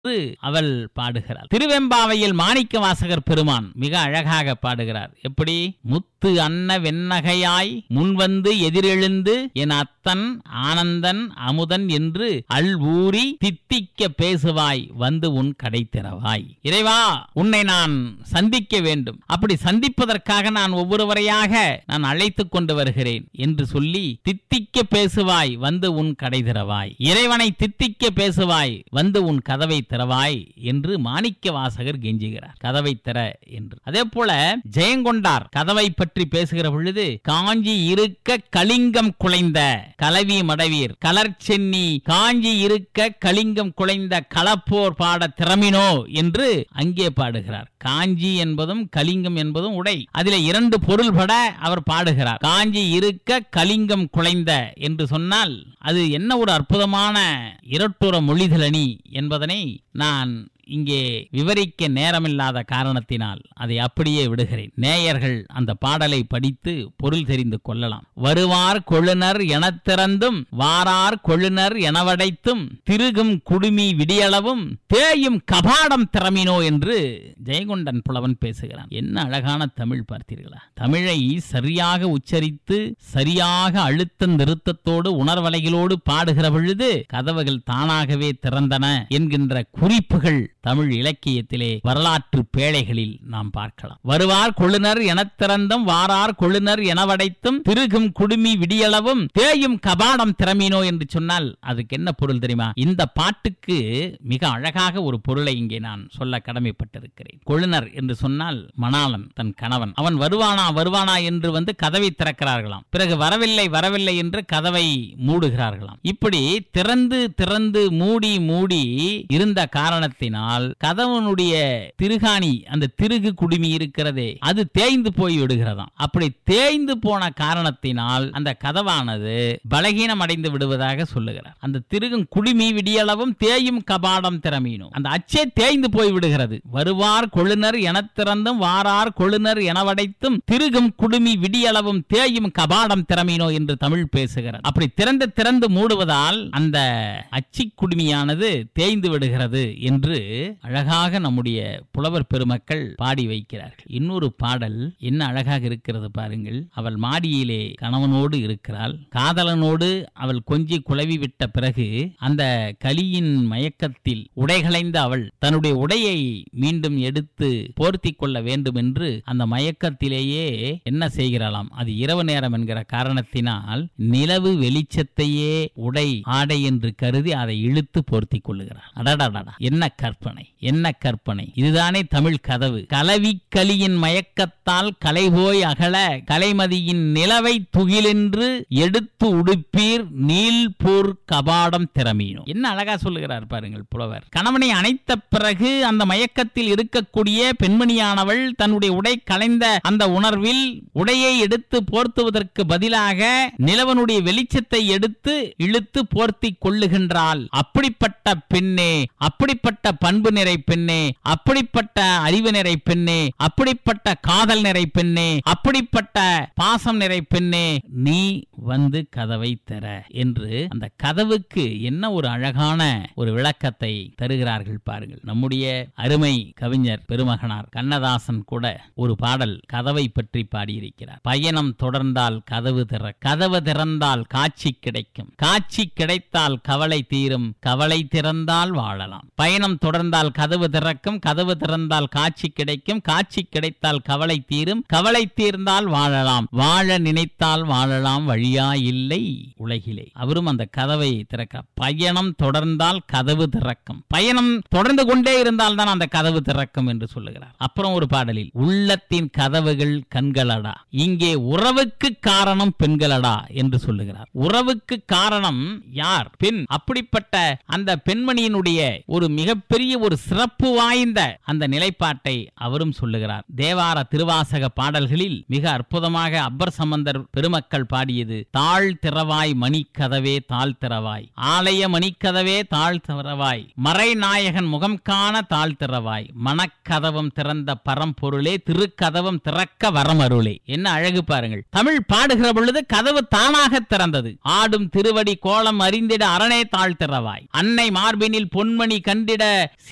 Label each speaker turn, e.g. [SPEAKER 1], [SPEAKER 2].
[SPEAKER 1] என்று அவள் பாடுகிறாள் திருவெம்பாவையில் மாணிக்க வாசகர் பெருமான் மிக அழகாக பாடுகிறார் எப்படி முத்து அன்ன வெண்ணகையாய் முன்வந்து எதிரெழுந்து என் அத்தன் ஆனந்தன் அமுதன் என்று அள் ஊறி தித்திக்க பேசுவாய் வந்து உன் கடை திறவாய் இறைவா உன்னை நான் சந்திக்க வேண்டும் அப்படி சந்திப்பதற்காக நான் ஒவ்வொருவரையாக நான் அழைத்துக் கொண்டு வருகிறேன் என்று சொல்லி தித்திக்க பேசுவாய் வந்து உன் கடை திறவாய் இறைவனை தித்திக்க பேசுவாய் வந்து உன் கதவை திறவாய் என்று மாணிக்க வாசகர் கெஞ்சுகிறார் கதவை திற என்று அதே போல ஜெயங்கொண்டார் கதவை பற்றி பேசுகிற பொழுது காஞ்சி இருக்க கலிங்கம் குலைந்த கலவி மடவீர் கலர்ச்சென்னி காஞ்சி இருக்க கலிங்கம் குலைந்த களப்போர் பாட திறமினோ என்று அங்கே பாடுகிறார் காஞ்சி என்பதும் கலிங்கம் என்பதும் உடை அதிலே இரண்டு பொருள்பட அவர் பாடுகிறார் காஞ்சி இருக்க கலிங்கம் குலைந்த என்று சொன்னால் அது என்ன ஒரு அற்புதமான இரட்டுற மொழிதலணி என்பதனை நான் இங்கே விவரிக்க நேரமில்லாத காரணத்தினால் அதை அப்படியே விடுகிறேன் நேயர்கள் அந்த பாடலை படித்து பொருள் தெரிந்து கொள்ளலாம் வருவார் கொழுனர் எனத் திறந்தும் வாரார் கொழுனர் எனவடைத்தும் திருகும் குடுமி விடியளவும் தேயும் கபாடம் திறமினோ என்று ஜெயங்கொண்டன் புலவன் பேசுகிறான் என்ன அழகான தமிழ் பார்த்தீர்களா தமிழை சரியாக உச்சரித்து சரியாக அழுத்த நிறுத்தத்தோடு உணர்வலைகளோடு பாடுகிற பொழுது கதவுகள் தானாகவே திறந்தன என்கின்ற குறிப்புகள் தமிழ் இலக்கியத்திலே வரலாற்று பேழைகளில் நாம் பார்க்கலாம் வருவார் கொழுனர் எனத் திறந்தும் வாரார் கொழுனர் எனவடைத்தும் திருகும் குடுமி விடியளவும் தேயும் கபாடம் திறமினோ என்று சொன்னால் அதுக்கு என்ன பொருள் தெரியுமா இந்த பாட்டுக்கு மிக அழகாக ஒரு பொருளை இங்கே நான் சொல்ல கடமைப்பட்டிருக்கிறேன் கொழுனர் என்று சொன்னால் மணாளன் தன் கணவன் அவன் வருவானா வருவானா என்று வந்து கதவை திறக்கிறார்களாம் பிறகு வரவில்லை வரவில்லை என்று கதவை மூடுகிறார்களாம் இப்படி திறந்து திறந்து மூடி மூடி இருந்த காரணத்தினால் கதவனுடைய திருகாணி அந்த திருகு குடுமி இருக்கிறதே அது தேய்ந்து போய் விடுகிறதாம் அப்படி தேய்ந்து போன காரணத்தினால் அந்த கதவானது பலகீனம் அடைந்து விடுவதாக சொல்லுகிறார் அந்த திருகும் குடுமி விடியளவும் தேயும் கபாடம் திறமீனும் அந்த அச்சே தேய்ந்து போய் விடுகிறது வருவார் கொழுனர் எனத் திறந்தும் வாரார் கொழுனர் எனவடைத்தும் திருகும் குடுமி விடியளவும் தேயும் கபாடம் திறமீனோ என்று தமிழ் பேசுகிறது அப்படி திறந்து திறந்து மூடுவதால் அந்த அச்சி குடுமியானது தேய்ந்து விடுகிறது என்று அழகாக நம்முடைய புலவர் பெருமக்கள் பாடி வைக்கிறார்கள் இன்னொரு பாடல் என்ன அழகாக இருக்கிறது பாருங்கள் அவள் மாடியிலே கணவனோடு இருக்கிறாள் காதலனோடு அவள் கொஞ்சி குழவி விட்ட பிறகு அந்த கலியின் மயக்கத்தில் உடைகளைந்த அவள் தன்னுடைய உடையை மீண்டும் எடுத்து போர்த்தி கொள்ள வேண்டும் என்று அந்த மயக்கத்திலேயே என்ன செய்கிறாளாம் அது இரவு நேரம் என்கிற காரணத்தினால் நிலவு வெளிச்சத்தையே உடை ஆடை என்று கருதி அதை இழுத்து போர்த்தி கொள்ளுகிறாள் அடடடடா என்ன கற்பனை என்ன கற்பனை இதுதானே தமிழ் கதவு கலவி கலியின் மயக்கத்தால் கலைபோய் அகல கலைமதியின் நிலவை துகிலென்று எடுத்து உடுப்பீர் நீல்பூர் கபாடம் திறமீனோ என்ன அழகா சொல்லுகிறார் பாருங்கள் புலவர் கணவனை அணைத்த பிறகு அந்த மயக்கத்தில் இருக்கக்கூடிய பெண்மணியானவள் தன்னுடைய உடை கலைந்த அந்த உணர்வில் உடையை எடுத்து போர்த்துவதற்கு பதிலாக நிலவனுடைய வெளிச்சத்தை எடுத்து இழுத்து போர்த்தி கொள்ளுகின்றாள் அப்படிப்பட்ட பெண்ணே அப்படிப்பட்ட பண்பு நிறை பெண்ணே அப்படிப்பட்ட அறிவு நிறை பெண்ணே அப்படிப்பட்ட காதல் நிறை பெண்ணே அப்படிப்பட்ட பாசம் நிறை பெண்ணே நீ வந்து கதவை தர என்று அந்த கதவுக்கு என்ன ஒரு அழகான ஒரு விளக்கத்தை தருகிறார்கள் பாருங்கள் நம்முடைய அருமை கவிஞர் பெருமகனார் கண்ணதாசன் கூட ஒரு பாடல் கதவை பற்றி பாடியிருக்கிறார் பயணம் தொடர்ந்தால் கதவு திற கதவு திறந்தால் காட்சி கிடைக்கும் காட்சி கிடைத்தால் கவலை தீரும் கவலை திறந்தால் வாழலாம் பயணம் தொடர்ந்தால் கதவு திறக்கும் கதவு திறந்தால் காட்சி கிடைக்கும் காட்சி கிடைத்தால் கவலை தீரும் கவலை தீர்ந்தால் வாழலாம் வாழ நினைத்தால் வாழலாம் வழியா இல்லை உலகிலே அவரும் அந்த கதவை திறக்க பயணம் தொடர்ந்தால் கதவு திறக்கும் பயணம் தொடர்ந்து கொண்டே இருந்தால் தான் அந்த கதவு திறக்கும் என்று சொல்லுகிறார் அப்புறம் ஒரு பாடலில் உள்ளத்தின் கதவுகள் கண்களடா இங்கே உறவுக்கு காரணம் பெண்களடா என்று சொல்லுகிறார் உறவுக்கு காரணம் யார் பெண் அப்படிப்பட்ட அந்த பெண்மணியினுடைய ஒரு மிகப்பெரிய ஒரு சிறப்பு வாய்ந்த அந்த நிலைப்பாட்டை அவரும் சொல்லுகிறார் தேவார திருவாசக பாடல்களில் மிக அற்புதமாக அப்பர் சம்பந்தர் பெருமக்கள் பாடியது தாழ் திறவாய் மணிக்கதவே தாழ் திறவாய் ஆலய மணிக்கதவே தாழ் திறவாய் மறைநாயகன் முகம் காண தாழ் திறவாய் மனக்கதவம் திறந்த பரம்பொருளே திருக்கதவம் திறக்க வரமருளே என்ன அழகு பாருங்கள் தமிழ் பாடுகிற பொழுது கதவு தானாக திறந்தது ஆடும் திருவடி கோலம் அறிந்திட அரணே தாழ் திறவாய் அன்னை மார்பினில் பொன்மணி கண்டிட